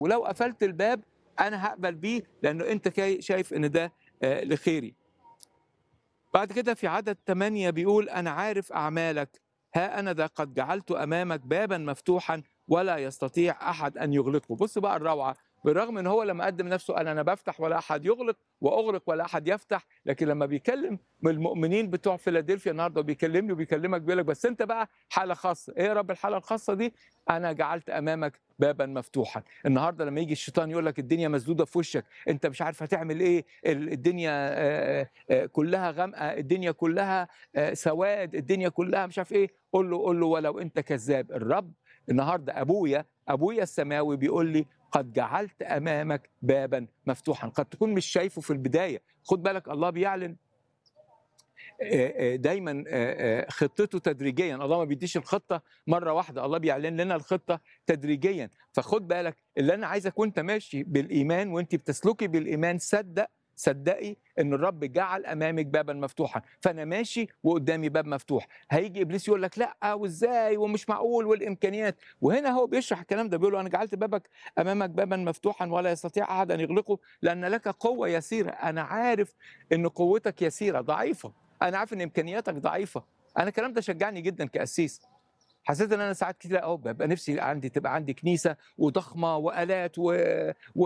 ولو قفلت الباب انا هقبل بيه لانه انت كاي- شايف ان ده آه، لخيري بعد كده في عدد ثمانية بيقول أنا عارف أعمالك ها أنا ذا قد جعلت أمامك بابا مفتوحا ولا يستطيع أحد أن يغلقه بص بقى الروعة بالرغم ان هو لما قدم نفسه قال انا بفتح ولا احد يغلق واغلق ولا احد يفتح لكن لما بيكلم من المؤمنين بتوع فيلادلفيا النهارده بيكلمني وبيكلمك بيقول لك بس انت بقى حاله خاصه ايه يا رب الحاله الخاصه دي انا جعلت امامك بابا مفتوحا النهارده لما يجي الشيطان يقول لك الدنيا مسدوده في وشك انت مش عارف هتعمل ايه ال- الدنيا آه، آه، كلها غامقه الدنيا كلها آه، سواد الدنيا كلها مش عارف ايه قول له قول له ولو انت كذاب الرب النهارده ابويا ابويا السماوي بيقول لي قد جعلت امامك بابا مفتوحا قد تكون مش شايفه في البدايه خد بالك الله بيعلن آه، آه، دايما آه، آه، خطته تدريجيا الله ما بيديش الخطه مره واحده الله بيعلن لنا الخطه تدريجيا فخد بالك اللي انا عايزك وانت ماشي بالايمان وانت بتسلكي بالايمان صدق صدقي ان الرب جعل امامك بابا مفتوحا فانا ماشي وقدامي باب مفتوح هيجي ابليس يقول لك لا وازاي ومش معقول والامكانيات وهنا هو بيشرح الكلام ده بيقول له انا جعلت بابك امامك بابا مفتوحا ولا يستطيع احد ان يغلقه لان لك قوه يسيره انا عارف ان قوتك يسيره ضعيفه انا عارف ان امكانياتك ضعيفه انا الكلام ده شجعني جدا كاسيس حسيت ان انا ساعات كتير قوي ببقى نفسي عندي تبقى عندي كنيسه وضخمه والات و, و...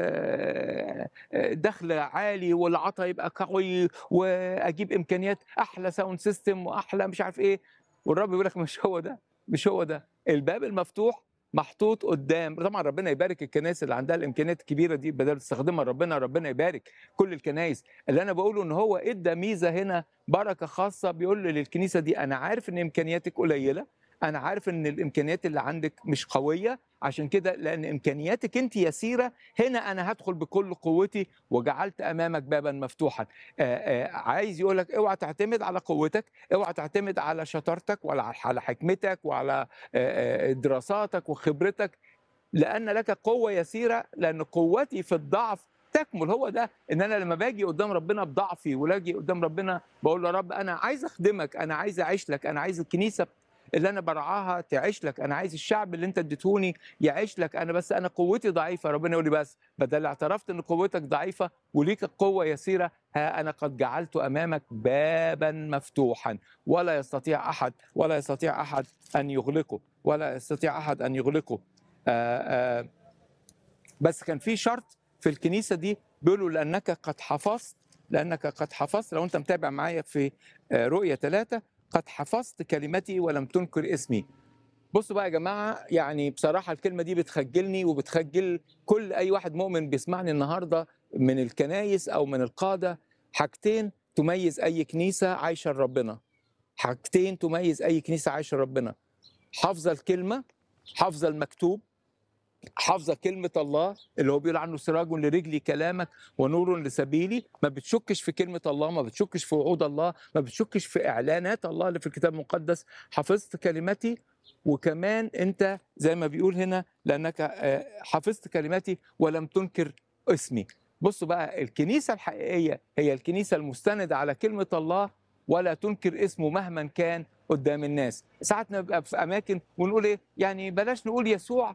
دخل عالي والعطا يبقى قوي واجيب امكانيات احلى ساوند سيستم واحلى مش عارف ايه والرب يقول لك مش هو ده مش هو ده الباب المفتوح محطوط قدام طبعا ربنا يبارك الكنائس اللي عندها الامكانيات الكبيره دي بدل تستخدمها ربنا ربنا يبارك كل الكنائس اللي انا بقوله ان هو ادى ميزه هنا بركه خاصه بيقول للكنيسه دي انا عارف ان امكانياتك قليله انا عارف ان الامكانيات اللي عندك مش قويه عشان كده لان امكانياتك انت يسيره هنا انا هدخل بكل قوتي وجعلت امامك بابا مفتوحا آآ آآ عايز يقول لك اوعى تعتمد على قوتك اوعى تعتمد على شطارتك ولا على حكمتك وعلى آآ دراساتك وخبرتك لان لك قوه يسيره لان قوتي في الضعف تكمل هو ده ان انا لما باجي قدام ربنا بضعفي ولاجي قدام ربنا بقول له يا رب انا عايز اخدمك انا عايز اعيش لك انا عايز الكنيسه اللي انا برعاها تعيش لك انا عايز الشعب اللي انت اديتهوني يعيش لك انا بس انا قوتي ضعيفه ربنا يقول لي بس بدل اعترفت ان قوتك ضعيفه وليك قوه يسيره ها انا قد جعلت امامك بابا مفتوحا ولا يستطيع احد ولا يستطيع احد ان يغلقه ولا يستطيع احد ان يغلقه آآ آآ بس كان في شرط في الكنيسه دي بيقولوا لانك قد حفظت لانك قد حفظت لو انت متابع معايا في رؤيه ثلاثة قد حفظت كلمتي ولم تنكر اسمي بصوا بقى يا جماعه يعني بصراحه الكلمه دي بتخجلني وبتخجل كل اي واحد مؤمن بيسمعني النهارده من الكنايس او من القاده حاجتين تميز اي كنيسه عايشه لربنا حاجتين تميز اي كنيسه عايشه لربنا حافظه الكلمه حافظه المكتوب حافظه كلمه الله اللي هو بيقول عنه سراج لرجلي كلامك ونور لسبيلي ما بتشكش في كلمه الله ما بتشكش في وعود الله ما بتشكش في اعلانات الله اللي في الكتاب المقدس حفظت كلمتي وكمان انت زي ما بيقول هنا لانك حفظت كلمتي ولم تنكر اسمي بصوا بقى الكنيسه الحقيقيه هي الكنيسه المستنده على كلمه الله ولا تنكر اسمه مهما كان قدام الناس ساعات نبقى في اماكن ونقول ايه يعني بلاش نقول يسوع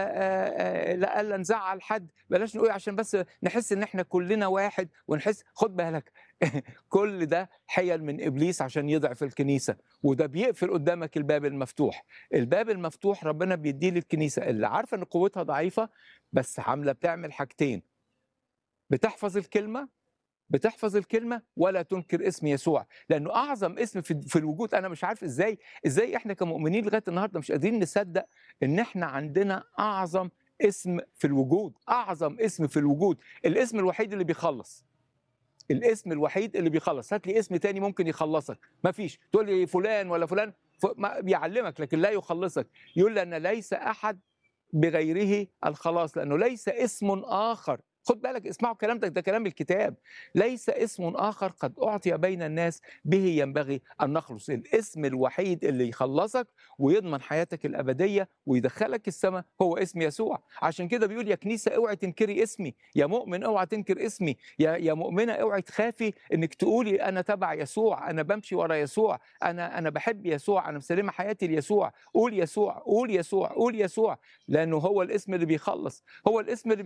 لألا نزعل حد بلاش نقول عشان بس نحس ان احنا كلنا واحد ونحس خد بالك كل ده حيل من ابليس عشان يضعف الكنيسه وده بيقفل قدامك الباب المفتوح الباب المفتوح ربنا بيديه للكنيسه اللي عارفه ان قوتها ضعيفه بس عامله بتعمل حاجتين بتحفظ الكلمه بتحفظ الكلمة ولا تنكر اسم يسوع لأنه أعظم اسم في, في الوجود أنا مش عارف إزاي إزاي إحنا كمؤمنين لغاية النهاردة مش قادرين نصدق إن إحنا عندنا أعظم اسم في الوجود أعظم اسم في الوجود الاسم الوحيد اللي بيخلص الاسم الوحيد اللي بيخلص هات لي اسم تاني ممكن يخلصك مفيش تقول لي فلان ولا فلان بيعلمك لكن لا يخلصك يقول لأن ليس أحد بغيره الخلاص لأنه ليس اسم آخر خد بالك اسمعوا الكلام ده ده كلام الكتاب ليس اسم اخر قد اعطي بين الناس به ينبغي ان نخلص الاسم الوحيد اللي يخلصك ويضمن حياتك الابديه ويدخلك السماء هو اسم يسوع عشان كده بيقول يا كنيسه اوعي تنكري اسمي يا مؤمن اوعى تنكر اسمي يا يا مؤمنه اوعي تخافي انك تقولي انا تبع يسوع انا بمشي ورا يسوع انا انا بحب يسوع انا مسلمه حياتي ليسوع قول يسوع قول يسوع قول يسوع لانه هو الاسم اللي بيخلص هو الاسم اللي